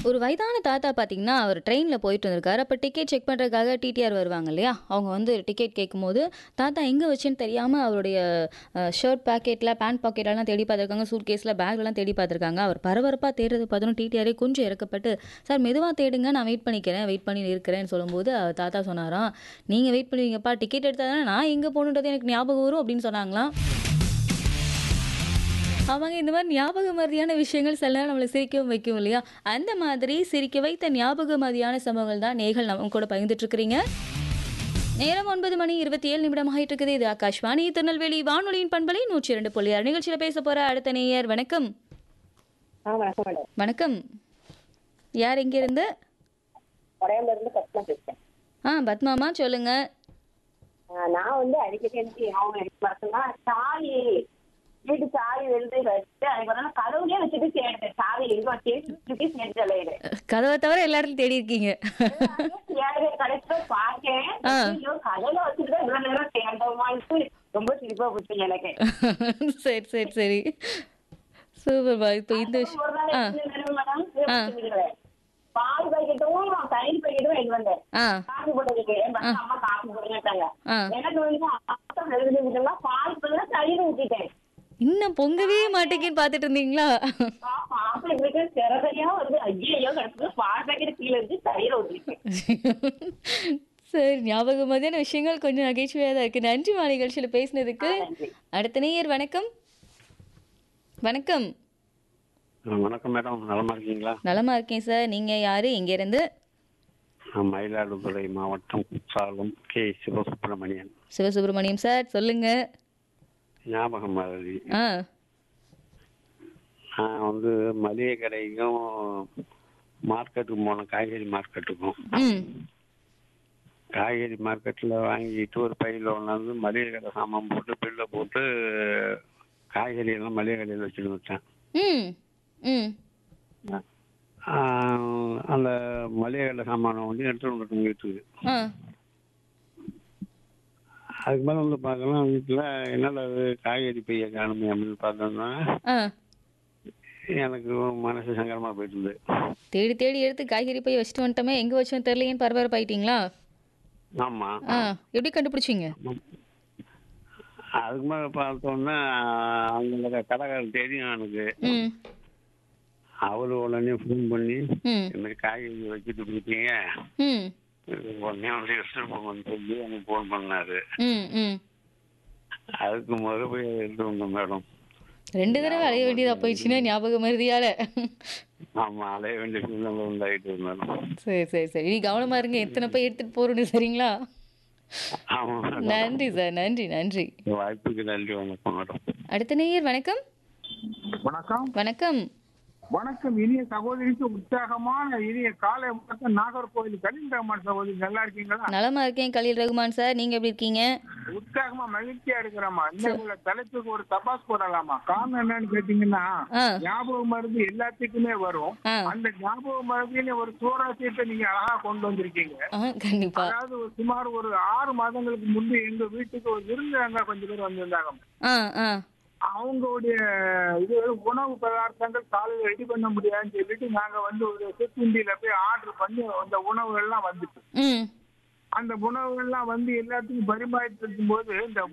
ஒரு வயதான தாத்தா பார்த்தீங்கன்னா, அவர் ட்ரெயின்ல போயிட்டு இருந்திருக்காரு. அப்ப டிக்கெட் செக் பண்றதுக்காக டிடிஆர் வருவாங்க இல்லையா? அவங்க வந்து டிக்கெட் கேட்கும்போது, தாத்தா எங்க வச்சேன்னு தெரியாம அவருடைய அ ஷர்ட் பாக்கெட்ல, பேண்ட் பாக்கெட்லலாம் தேடி பார்த்துருக்காங்க. சூட்கேஸ்ல, பேக்லலாம் தேடி பார்த்துருக்காங்க. அவர் பரபரப்பா தேடுறது பார்த்தோன்னே டிடிஆரே கொஞ்சம் இறக்கப்பட்டு, "சார் மெதுவா தேடுங்க. நான் வெயிட் பண்ணிக்கிறேன். வெயிட் பண்ணி இருக்கிறேன்னு" சொல்லும்போது, அவர் தாத்தா சொன்னாராம், "நீங்க வெயிட் பண்ணுவீங்கப்பா. டிக்கெட் எடுத்தா தானே நான் எங்க போகணுன்றது எனக்கு ஞாபகம் வரும்" அப்படின்னு சொன்னாங்களாம். ஆமாங்க. இந்த மாரி ஞாபக மறதியான விஷயங்கள் சில நேரம் நம்மள சிரிக்கவும் வைக்கும் இல்லையா? அந்த மாதிரி சிரிக்க வைத்த ஞாபக மறதியான சம்பவங்கள் தான் நேயர்கள் நம்ம கூட பகிர்ந்துட்டு இருக்கிறீங்க. நேரம் 9 மணி 27 நிமிடம் ஆயிட்டு இருக்குது. இது ஆகாஷ்வாணி திருநெல்வேலி வானொலியின் பண்பலை 102.6 நிகழ்ச்சியில பேச போற அடுத்த நேயர் வணக்கம். ஆ வணக்கம் மேடம். வணக்கம். யார் எங்கேருந்து? உடையாம்பேருந்து பத்மா பேசுறேன். ஆ பத்மாமா சொல்லுங்க. ஆ, நான் வந்து அடிக்கடி எனக்கு அவங்க எனக்கு பார்த்தோம்னா சாவி வீட்டு சாவி எழுதி வச்சுட்டு அதுக்கப்புறம் கதவுலயே வச்சுட்டு தேடுறேன் சாவி எங்க வச்சு சுத்தி சேர்த்து தலையிடு கதவை தவிர எல்லா இடத்துலயும் தேடி இருக்கீங்க. தேடுற கடைசியில பார்த்தேன் ஆ. ஐயோ கதவுல வச்சுட்டு தான் இவ்வளவு நேரம் தேண்டோமான்னு ரொம்ப சிரிப்பா போச்சு எனக்கு சரி சரி சரி. சூப்பர்மா. இப்போ இந்த விஷயம் ஒரு நாள் ஆ என்ன நடந்தது மேடம்? ஆ. யோசிச்சுக்கிறேன். பால் பாக்கெட்டும் தயிர் பாக்கெட்டும் எடுத்து வந்தேன் ஆ காஃபி போட்டதுக்கு என் பசங்க அம்மா காஃபி போட்டுட்டாங்க ஆ எனக்கு வந்து அப்புறம் எழுதி விட்டோம்னா பால் பதிலா தயிர் ஊத்திட்டேன் இன்னும் பொங்கவே மாட்டேங்கன்னு பார்த்துட்டு இருந்தீங்களா? பாப்பா இருக்கு சிறதையா வருது ஐயோ கிடக்குது பால் பாக்கெட் கீழே இருந்து தயிர் ஊத்திட்டேன் சரி ஞாபகம் மதியான விஷயங்கள் கொஞ்சம் நகைச்சுவையாக தான் இருக்கு நன்றிமா நிகழ்ச்சியில பேசினதுக்கு நன்றி. அடுத்த நேயர் வணக்கம் வணக்கம் ஆ, வணக்கம் மேடம் நலமா இருக்கீங்களா நலமா இருக்கேன் சார் நீங்க யாரு எங்க இருந்து நான் மயிலாடுதுறை மாவட்டம் குற்றாலம் கே சிவசுப்பிரமணியன் சிவசுப்பிரமணியம் சார் சொல்லுங்க ஞாபகம் மாதிரி ஆ நான் வந்து மளிகை கடைக்கும் மார்க்கெட்டுக்கு போனேன் காய்கறி மார்க்கெட்டுக்கும் ம் காய்கறி மார்க்கெட்டில் வாங்கிட்டு ஒரு பையில் கொண்டாந்து மளிகை கடை சாமான் போட்டு பில்லை போட்டு காய்கறி எல்லாம் மளிகை கடையில் வச்சுட்டு வந்துட்டேன் ம் ம் ஆ, அந்த மளிகை கடை சாமானை வந்து எடுத்துட்டு வந்துட்டேன் வீட்டுக்கு ஆ அதுக்கு மேலே வந்து பார்க்கலாம் வீட்டில் என்னடா இது காய்கறி பைய காணுமே அப்படின்னு பார்த்தோம்னா ஆ எனக்கு மனசு சங்கடமாக போயிட்டு இருந்தது தேடி தேடி எடுத்து காய்கறி போய் வச்சுட்டு வந்துட்டோமே எங்க வச்சோம் தெரியலையேன்னு பரபரப்பாயிட்டீங்களா ஆமாம் ஆ எப்படி கண்டுபிடிச்சீங்க அதுக்கு மேலே பார்த்தோன்னா அங்கே கடைக்காரர் தெரியும் எனக்கு ம் அவரு உடனே ஃபோன் பண்ணி ம் இந்த மாதிரி காய்கறி வச்சுட்டு போயிட்டீங்க ம் உடனே வந்து எடுத்துட்டு போங்கன்னு சொல்லி எனக்கு ஃபோன் பண்ணாரு ம் ம் அதுக்கு முத போய் எடுத்து வந்தோம் மேடம் ரெண்டு தடவை அலைய வேண்டியதா போயிடுச்சுன்னா ஞாபகம் மருதியால ஆமாம் அலைய வேண்டிய சூழ்நிலை உண்டாயிட்டு மேடம் சரி சரி சரி நீ கவனமா இருங்க எத்தனை போய் எடுத்துட்டு போறோம்னு சரிங்களா ஆமாம் மேடம் நன்றி சார் நன்றி நன்றி வாய்ப்புக்கு நன்றி வணக்கம் மேடம் அடுத்த நேயர் வணக்கம் வணக்கம் வணக்கம் வணக்கம் இனிய சகோதரிக்கு உற்சாகமான இனிய காலை வணக்கம் நாகர்கோவில் கலீல் ரஹ்மான் சகோதரி நல்லா இருக்கீங்களா நலமா இருக்கேன் கலீல் ரகுமான் சார் நீங்க எப்படி இருக்கீங்க உற்சாகமா மகிழ்ச்சியா இருக்கிறாமா இன்னும் உள்ள தலைப்புக்கு ஒரு தபாஸ் போடலாமா காரணம் என்னன்னு கேட்டீங்கன்னா ஆ ஞாபக மருந்து எல்லாத்துக்குமே வரும் ஆ அந்த ஞாபக மருந்துன்னு ஒரு சூறாசியத்தை நீங்க அழகா கொண்டு வந்திருக்கீங்க ஆ கண்டிப்பா அதாவது ஒரு சுமார் ஒரு ஆறு மாதங்களுக்கு முன்பு எங்க வீட்டுக்கு ஒரு விருந்தாங்க கொஞ்சம் பேர் வந்திருந்தாங்க ஆ ஆ அவங்களுடைய இது உணவு பதார்த்தங்கள் காலையில் ரெடி பண்ண முடியாதுன்னு சொல்லிட்டு நாங்க வந்து ஒரு சிற்றுண்டியில போய் ஆர்டர் பண்ணி அந்த உணவுகள்லாம் வந்துச்சு ம் அந்த உணவுகள்லாம் வந்து எல்லாத்துக்கும் பரிமாறிட்டு இருக்கும்போது இந்த